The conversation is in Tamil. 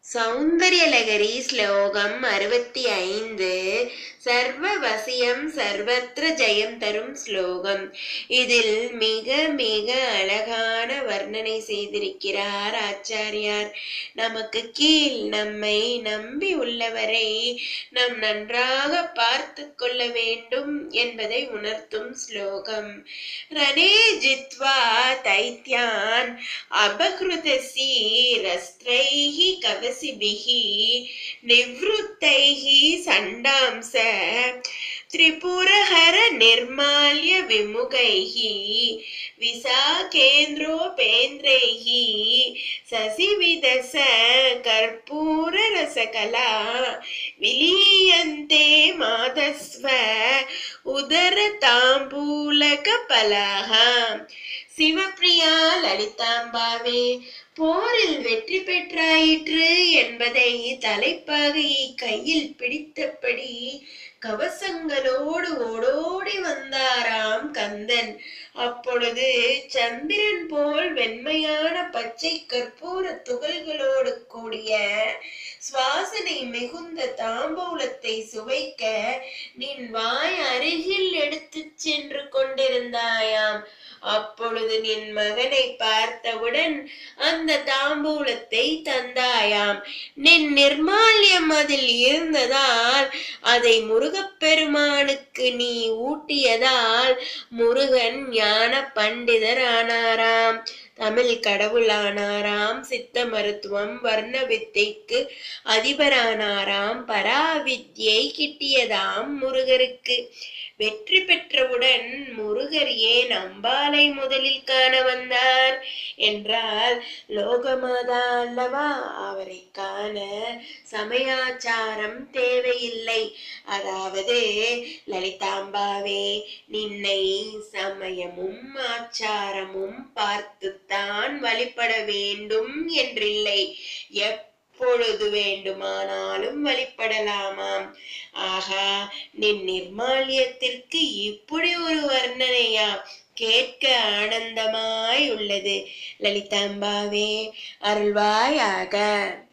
சௌந்தர்யலகரி ஸ்லோகம் அறுபத்தி ஐந்து சர்வவசியம் சர்வத்திர ஜெயம் தரும் ஸ்லோகம் இதில் மிக மிக அழகான வர்ணனை செய்திருக்கிறார் ஆச்சாரியார் நமக்கு கீழ் நம்மை நம்பி உள்ளவரை நாம் நன்றாக பார்த்து கொள்ள வேண்டும் என்பதை உணர்த்தும் ஸ்லோகம் ரணே ஜித்வா தைத்யான் அபகிருதசி ரஸ்திரைஹி கவசிபிஹி நிவ்ருத்தைஹி சண்டாம்ச त्रिपुरहर निर्माल्य विमुखैः विशाखेन्द्रोपेन्द्रैः ससिविदस कर्पूररसकला विलीयन्ते माधस्व उदरताम्बूलकपलः சிவப்பிரியா லலிதாம்பாவே போரில் வெற்றி பெற்றாயிற்று என்பதை தலைப்பாகை கையில் பிடித்தபடி கவசங்களோடு ஓடோடி வந்தாராம் கந்தன் அப்பொழுது சந்திரன் போல் வெண்மையான பச்சை கற்பூர துகள்களோடு கூடிய சுவாசனை மிகுந்த தாம்பூலத்தை சுவைக்க நின் வாய் அருகில் எடுத்துச் சென்று கொண்டிருந்தாயாம் அப்பொழுது நின் மகனை பார்த்தவுடன் அந்த தாம்பூலத்தை தந்தாயாம் நின் நிர்மால்யம் அதில் இருந்ததால் அதை முருகப்பெருமானுக்கு நீ ஊட்டியதால் முருகன் ஞான பண்டிதர் ஆனாராம் தமிழ் கடவுளானாராம் சித்த மருத்துவம் வர்ண வித்தைக்கு அதிபரானாராம் பராவித்யை கிட்டியதாம் முருகருக்கு வெற்றி பெற்றவுடன் முருகர் ஏன் அம்பாலை முதலில் காண வந்தார் என்றால் லோகமாதா அல்லவா அவரை காண சமயாச்சாரம் தேவையில்லை அதாவது லலிதாம்பாவே நின்னை சமயமும் ஆச்சாரமும் பார்த்துத்தான் வழிபட வேண்டும் என்றில்லை எப்பொழுது வேண்டுமானாலும் வழிபடலாமாம் ஆகா நின் நிர்மால்யத்திற்கு இப்படி ஒரு வர்ணனையா கேட்க ஆனந்தமாய் உள்ளது லலிதாம்பாவே அருள்வாயாக